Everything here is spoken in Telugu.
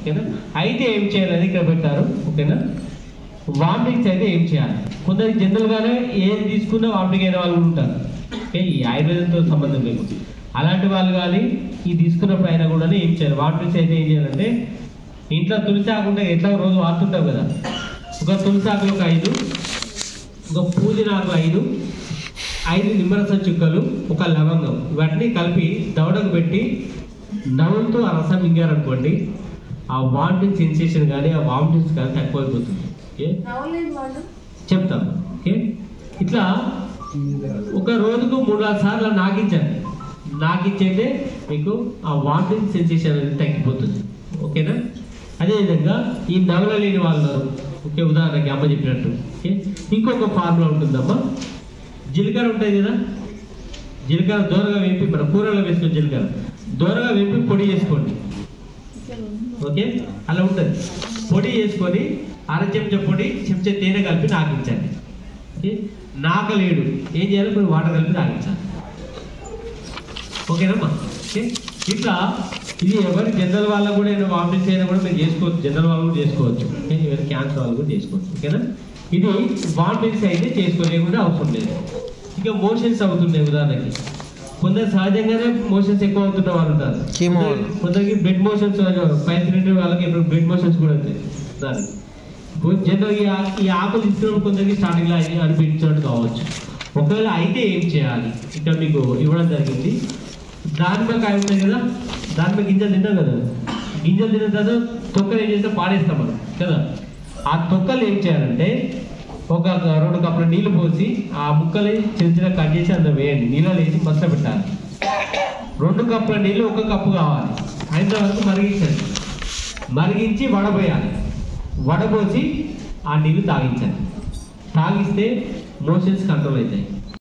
ఓకేనా అయితే ఏం చేయాలని ఇక్కడ పెట్టారు ఓకేనా వామిటింగ్స్ అయితే ఏం చేయాలి కొందరికి జనరల్గానే ఏది తీసుకున్నా వామిటింగ్ అయిన వాళ్ళు కూడా ఉంటారు ఓకే ఈ ఆయుర్వేదంతో సంబంధం లేదు అలాంటి వాళ్ళు కానీ ఈ తీసుకున్నప్పుడు అయినా కూడా ఏం చేయాలి వామిటింగ్స్ అయితే ఏం చేయాలంటే ఇంట్లో తులసి ఆకుంటే ఎట్లా రోజు వాడుతుంటావు కదా ఒక తులసి ఆకులు ఒక ఐదు ఒక పూదినాకు ఐదు ఐదు నిమ్మరసం చుక్కలు ఒక లవంగం ఇవన్నీ కలిపి దవడకు పెట్టి నవ్వులతో ఆ రసం మింగారనుకోండి ఆ వామిటింగ్ సెన్సేషన్ కానీ ఆ వామిటింగ్స్ కానీ తక్కువైపోతుంది ఓకే నవ్వలేదు వాళ్ళు చెప్తాం ఓకే ఇట్లా ఒక రోజుకు మూడు నాలుగు సార్లు నాకించండి నాకించేదే మీకు ఆ వామిటింగ్ సెన్సేషన్ అనేది తగ్గిపోతుంది ఓకేనా అదేవిధంగా ఈ నవల లేని వాళ్ళు ఉన్నారు. ఓకే ఉదాహరణకి అమ్మ చెప్పినట్టు ఓకే ఇంకొక ఫార్ములా ఉంటుందమ్మా జీలకర్ర ఉంటుంది కదా జీలకర్ర దూరగా వేపి మన కూరలో వేసుకుని జీలకర్ర దూరగా వేపి పొడి చేసుకోండి ఓకే అలా ఉంటుంది పొడి చేసుకొని అర చెంచా పొడి చెంచా తేనె కలిపి నాకించండి ఓకే నాకలేడు ఏం చేయాలి కొన్ని వాటర్ కలిపి నాకించాలి ఓకేనమ్మా ఓకే ఇట్లా ఇది ఎవరి జనరల్ వాళ్ళకు కూడా ఏమైనా వామిటింగ్స్ అయినా కూడా మీరు చేసుకోవచ్చు జనరల్ వాళ్ళు కూడా చేసుకోవచ్చు ఓకే ఎవరి క్యాన్సర్ వాళ్ళు కూడా చేసుకోవచ్చు ఓకేనా ఇది వామిటింగ్స్ అయితే చేసుకోలేకుండా అవసరం లేదు ఇక మోషన్స్ అవుతున్నాయి ఉదాహరణకి కొందరు సహజంగానే మోషన్స్ ఎక్కువ అవుతున్న వాళ్ళు ఉంటారు Chemo. కొందరికి- కొందరికి బ్లడ్ మోషన్స్ ఫైవ్ త్రీ వాళ్ళకి ఇప్పుడు బ్లడ్ మోషన్స్ కూడా అవుతాయి దానికి జనరల్ ఈ ఆ- ఈ ఆకులు తీసుకున్నప్పుడు కొందరికి స్టార్టింగ్ లో అయి- అనిపించినట్టు కావచ్చు ఒకవేళ అయితే ఏం చేయాలి ఇక్కడ మీకు ఇవ్వడం జరిగింది దానిమ్మకాయ ఉంటుంది కదా దానిమ్మ గింజలు తింటాం కదా గింజలు తిన్న తర్వాత తొక్కలు ఏం చేస్తే పాడేస్తాం మనం కదా ఆ తొక్కలు ఏం చేయాలంటే ఒక రెండు కప్పుల నీళ్లు పోసి ఆ ముక్కలు చిన్న చిన్న కట్ చేసి అందులో వేయండి నీళ్ళలో వేసి మసల పెట్టాలి రెండు కప్పుల నీళ్ళు ఒక కప్పు కావాలి అయిన వరకు మరిగించండి మరిగించి వడబోయాలి వడబోసి ఆ నీళ్ళు తాగించండి తాగిస్తే మోషన్స్ కంట్రోల్ అవుతాయి